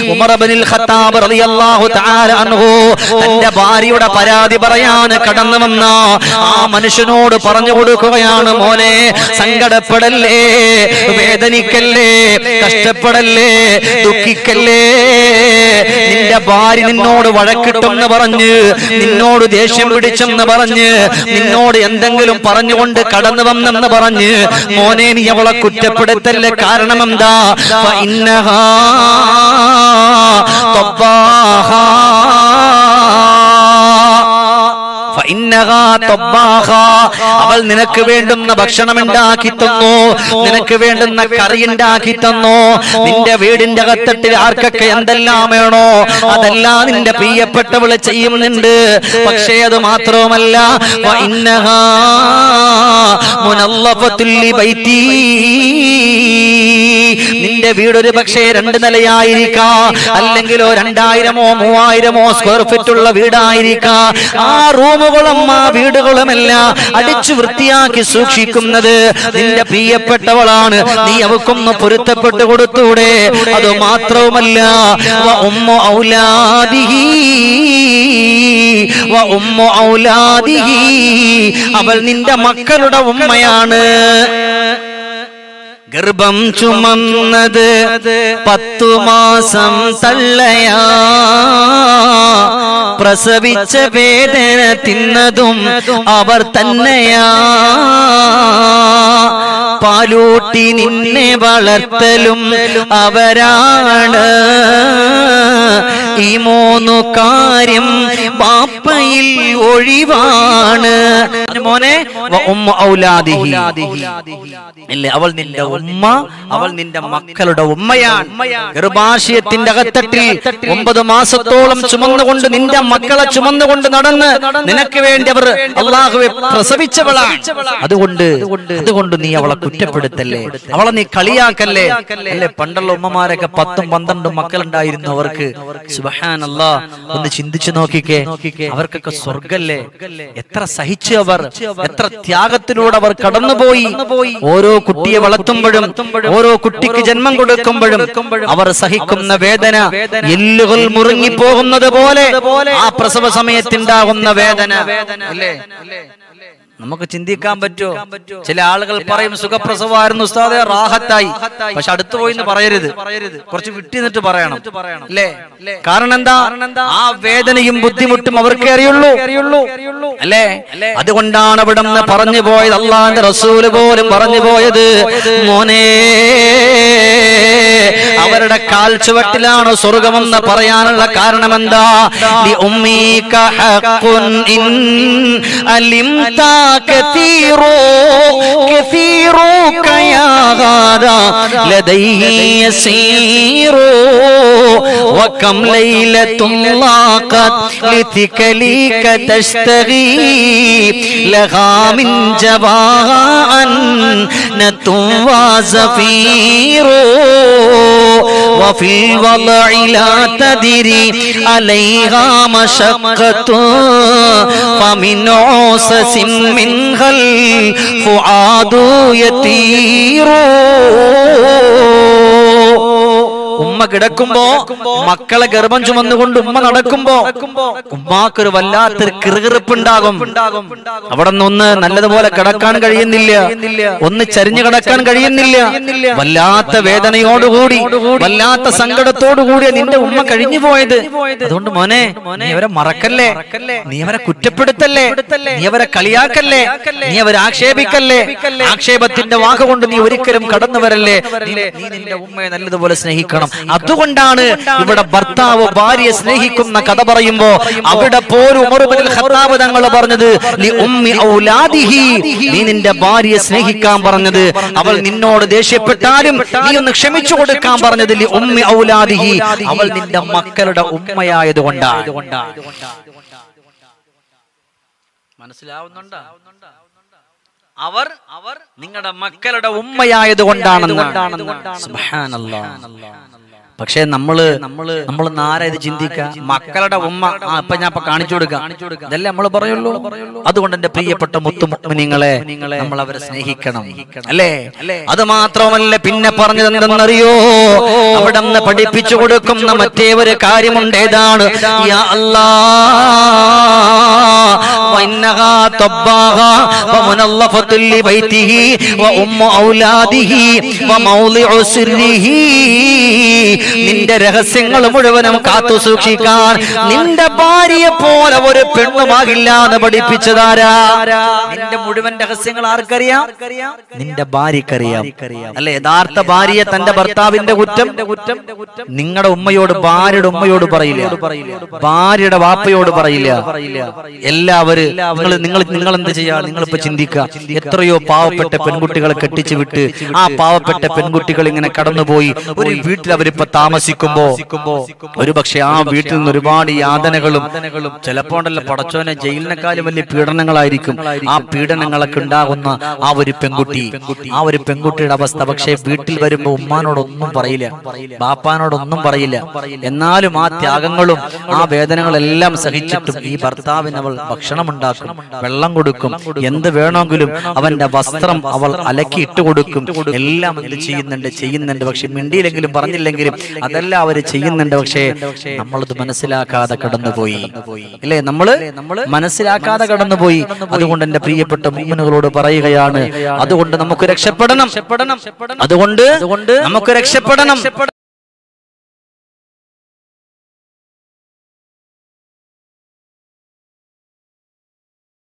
ഉമർ ഇബ്നുൽ Khattab റളിയല്ലാഹു തആല അൻഹു തന്റെ ഭാര്യയുടെ പരാതി പറയാൻ കടന്നു വന്ന ആ മനുഷ്യനോട് പറഞ്ഞു കൊടുക്കുകയാണ് മോനെ സങ്കടപ്പെടല്ലേ വേദനിക്കല്ലേ കഷ്ടപ്പെടല്ലേ ദുഃഖിക്കല്ലേ നിന്റെ ഭാര്യ നിന്നോട് വഴക്കിട്ടെന്ന് പറഞ്ഞ് നിന്നോട് ദേഷ്യം പിടിച്ചെന്ന് പറഞ്ഞ് നിന്നോട് എന്തെങ്കിലും പറഞ്ഞുകൊണ്ട് കടന്നു വന്നെന്ന് പറഞ്ഞ് മോനെ നീ അവളെ കുറ്റപ്പെടുത്തല്ലേ കാരണം എന്താ ഫഇന്നഹാ തബ്ബാഹാ ഫഇന്നഹാ തബ്ബാഹാ. അവൾ നിനക്ക് വേണ്ടുന്ന ഭക്ഷണം ഉണ്ടാക്കി തന്നു നിനക്ക് വേണ്ടുന്ന കറി ഉണ്ടാക്കി തന്നു നിന്റെ വീടിന്റെ അകത്തട്ടിൽ ആർക്കൊക്കെ എന്തെല്ലാം വേണോ അതെല്ലാം നിന്റെ പ്രിയപ്പെട്ടവള് ചെയ്യുന്നുണ്ട് പക്ഷേ അത് മാത്രവുമല്ല ഫഇന്നഹാ മുനല്ലഫത്തുൽ ലിബൈത്തി. നിന്റെ വീടൊരു പക്ഷേ രണ്ട് നിലയായിരിക്കാം അല്ലെങ്കിലോ രണ്ടായിരമോ മൂവായിരമോ സ്ക്വയർ ഫീറ്റ് ഉള്ള വീടായിരിക്കാം ആ റൂമുകളും ആ വീടുകളുമെല്ലാം അടിച്ചു വൃത്തിയാക്കി സൂക്ഷിക്കുന്നത് നിന്റെ പ്രിയപ്പെട്ടവളാണ് നീ അവക്കൊന്ന് പൊരുത്തപ്പെട്ട് കൊടുത്തൂടെ അത് മാത്രവുമല്ല വ ഉമ്മു ഔലാദിഹി വ ഉമ്മു ഔലാദിഹി അവൾ നിന്റെ മക്കളുടെ ഉമ്മയാണ് ഗർഭം ചുമന്നത് പത്തു മാസം തള്ളയാ പ്രസവിച്ച വേദന തിന്നതും അവർ തന്നെയാ പാലൂട്ടി നിന്നെ വളർത്തലും അവരാണ് ഈ മൂന്നു കാര്യം ബാപ്പയിൽ ഒഴിവാണ് മോനെ വ ഉമ്മ ഔലാദിഹി ഇല്ലേ അവൾ നിന്റെ ഉമ്മ അവൾ നിന്റെ മക്കളുടെ ഉമ്മയാണ് ഗർഭാശയത്തിന്റെ അകത്തട്ടിൽ ഒമ്പത് മാസത്തോളം ചുമന്നുകൊണ്ട് നിന്റെ മക്കളെ ചുമന്നുകൊണ്ട് നടന്ന് നിനക്ക് വേണ്ടി അവർ അള്ളാഹുവെ പ്രസവിച്ചവളാണ് അതുകൊണ്ട് അതുകൊണ്ട് നീ അവളെ കുറ്റപ്പെടുത്തല്ലേ അവളെ നീ കളിയാക്കല്ലേ അല്ലേ പണ്ടുള്ള ഉമ്മമാരൊക്കെ പത്തും പന്ത്രണ്ടും മക്കളുണ്ടായിരുന്നു അവർക്ക് സുബഹാനല്ലാ ഒന്ന് ചിന്തിച്ചു നോക്കിക്കേ അവർക്കൊക്കെ സ്വർഗല്ലേ എത്ര സഹിച്ചു അവർ എത്ര ത്യാഗത്തിലൂടെ അവർ കടന്നുപോയി ഓരോ കുട്ടിയെ വളർത്തുമ്പോഴും ഓരോ കുട്ടിക്ക് ജന്മം കൊടുക്കുമ്പോഴും അവർ സഹിക്കുന്ന വേദന എല്ലുകൾ മുറുങ്ങിപ്പോകുന്നത് പോലെ ആ പ്രസവ സമയത്തുണ്ടാകുന്ന വേദന അല്ലേ നമുക്ക് ചിന്തിക്കാൻ പറ്റോ ചില ആളുകൾ പറയും സുഖപ്രസവമായിരുന്നു ഉസ്താദെ റാഹത്തായി പക്ഷെ അടുത്തു പോയി എന്ന് പറയരുത് കുറച്ച് വിട്ടി നിന്നിട്ട് പറയണം അല്ലേ കാരണം എന്താ ആ വേദനയും ബുദ്ധിമുട്ടും അവർക്കേ അറിയുള്ളൂ അല്ലേ അതുകൊണ്ടാണ് അവിടെ നിന്ന് പറഞ്ഞു പോയത് അള്ളാന്റെ റസൂല് പോലും പറഞ്ഞു പോയത് മോനെ അവരുടെ കാൽ ചുവട്ടിലാണ് സ്വർഗമെന്ന് പറയാനുള്ള കാരണം എന്താ ലി ഉമ്മീക ഹഖുൻ ഇൻ അലിംതാ കതീറു കതീറുക യാ ഗാദാ ലദൈഹി യസീറു وكم ليلة لاقت لثكليك تشتغي لها من جباء نت وزفير وفي الوضع لا تدري عليها مشقة فمن عوسس منها الفؤاد يطير ഉമ്മ കിടക്കുമ്പോ മക്കളെ ഗർഭം ചുമന്നുകൊണ്ട് ഉമ്മ നടക്കുമ്പോ ഉമ്മാക്കൊരു വല്ലാത്തൊരു കിറുകിറുപ്പുണ്ടാകും അവിടെ നിന്ന് നല്ലതുപോലെ കിടക്കാൻ കഴിയുന്നില്ല ഒന്ന് ചരിഞ്ഞു കിടക്കാൻ കഴിയുന്നില്ല വല്ലാത്ത വേദനയോടുകൂടി വല്ലാത്ത സങ്കടത്തോടുകൂടി നിന്റെ ഉമ്മ കഴിഞ്ഞു പോയത് അതുകൊണ്ട് മോനെ നീ അവരെ മറക്കല്ലേ നീ അവരെ കുറ്റപ്പെടുത്തല്ലേ നീ അവരെ കളിയാക്കല്ലേ നീ അവരെ ആക്ഷേപിക്കല്ലേ ആക്ഷേപത്തിന്റെ വാക്കുകൊണ്ട് നീ ഒരിക്കലും കടന്നു വരല്ലേ നീ നീ നിന്റെ ഉമ്മയെ നല്ലതുപോലെ സ്നേഹിക്കണം അതുകൊണ്ടാണ് ഇവിടെ ഭർത്താവ് ഭാര്യയെ സ്നേഹിക്കുന്ന കഥ പറയുമ്പോ അവിടെ പോലും ഉമറുബിൻ ഖത്താബ് തങ്ങൾ പറഞ്ഞത് ലി ഉമ്മി ഔലാദിഹി നീ നിന്റെ ഭാര്യയെ സ്നേഹിക്കാൻ പറഞ്ഞത് അവൾ നിന്നോട് ദേഷ്യപ്പെട്ടാലും നീ ഒന്ന് ക്ഷമിച്ചു കൊടുക്കാൻ പറഞ്ഞത് ലി ഉമ്മി ഔലാദിഹി അവൾ നിന്റെ മക്കളുടെ ഉമ്മയായത് കൊണ്ടാണ് മനസ്സിലാവുന്നുണ്ടോ അവർ അവർ നിങ്ങളുടെ മക്കളുടെ ഉമ്മയായത് കൊണ്ടാണെന്ന് സുബ്ഹാനല്ലാഹ് പക്ഷേ നമ്മള് നമ്മള് നമ്മൾ ആരാ ഇത് ചിന്തിക്കുക മക്കളുടെ ഉമ്മ ആ ഇപ്പൊ ഞാൻ ഇപ്പൊ കാണിച്ചു കൊടുക്കാം ഇതല്ലേ നമ്മൾ പറയുള്ളൂ അതുകൊണ്ട് എന്റെ പ്രിയപ്പെട്ട മുത്തുമുനിങ്ങളെ നമ്മൾ അവരെ സ്നേഹിക്കണം അല്ലേ അത് മാത്രമല്ല പിന്നെ പറഞ്ഞത് എന്തെന്നറിയോ അവിടെ നിന്ന് പഠിപ്പിച്ചു കൊടുക്കുന്ന മറ്റേ ഒരു കാര്യമുണ്ട് ഏതാണ് യാ അല്ലാ وإنها طباغة ومنظفة لبيته وأم أولاده وموضع سره നിന്റെ രഹസ്യങ്ങൾ മുഴുവനും കാത്തു സൂക്ഷിക്കാൻ നിന്റെ ഭാര്യയെ പോലെ ഒരു പെണ്ണുമാകില്ല എന്ന് പഠിപ്പിച്ചതാരാ നിന്റെ മുഴുവൻ രഹസ്യങ്ങൾ ആർക്കറിയാം നിന്റെ ഭാര്യക്കറിയാം അല്ലെ യഥാർത്ഥ ഭാര്യയെ തന്റെ ഭർത്താവിന്റെ കുറ്റം കുറ്റം നിങ്ങളുടെ ഉമ്മയോട് ഭാര്യയുടെ ഉമ്മയോട് പറയില്ല ഭാര്യയുടെ വാപ്പയോട് പറയില്ല എല്ലാവരും നിങ്ങൾ നിങ്ങൾ നിങ്ങൾ എന്ത് ചെയ്യാ നിങ്ങൾ ഇപ്പൊ ചിന്തിക്കുക എത്രയോ പാവപ്പെട്ട പെൺകുട്ടികളെ കെട്ടിച്ചു വിട്ട് ആ പാവപ്പെട്ട പെൺകുട്ടികൾ ഇങ്ങനെ കടന്നുപോയി ഒരു വീട്ടിൽ അവരിപ്പോ താമസിക്കുമ്പോ ഒരു പക്ഷെ ആ വീട്ടിൽ നിന്ന് ഒരുപാട് യാതനകളും ചിലപ്പോ ഉണ്ടല്ലോ പടച്ചോനെ ജയിലിനെക്കാളും വലിയ പീഡനങ്ങളായിരിക്കും ആ പീഡനങ്ങളൊക്കെ ഉണ്ടാകുന്ന ആ ഒരു പെൺകുട്ടി ആ ഒരു പെൺകുട്ടിയുടെ അവസ്ഥ പക്ഷേ വീട്ടിൽ വരുമ്പോ ഉമ്മാനോടൊന്നും പറയില്ല ബാപ്പാനോടൊന്നും പറയില്ല എന്നാലും ആ ത്യാഗങ്ങളും ആ വേദനകളെല്ലാം സഹിച്ചിട്ടും ഈ ഭർത്താവിന് അവൾ ഭക്ഷണം ഉണ്ടാക്കും വെള്ളം കൊടുക്കും എന്ത് വേണമെങ്കിലും അവന്റെ വസ്ത്രം അവൾ അലക്കി ഇട്ട് കൊടുക്കും എല്ലാം ഇത് ചെയ്യുന്നുണ്ട് ചെയ്യുന്നുണ്ട് പക്ഷെ മിണ്ടിയില്ലെങ്കിലും പറഞ്ഞില്ലെങ്കിലും അതെല്ലാം അവര് ചെയ്യുന്നുണ്ട് പക്ഷേ നമ്മളത് മനസ്സിലാക്കാതെ കടന്നുപോയി അല്ലേ നമ്മള് മനസ്സിലാക്കാതെ കടന്നുപോയി അതുകൊണ്ട് എന്റെ പ്രിയപ്പെട്ട മുമ്മനുകളോട് പറയുകയാണ് അതുകൊണ്ട് നമുക്ക് രക്ഷപ്പെടണം അതുകൊണ്ട് നമുക്ക് രക്ഷപ്പെടണം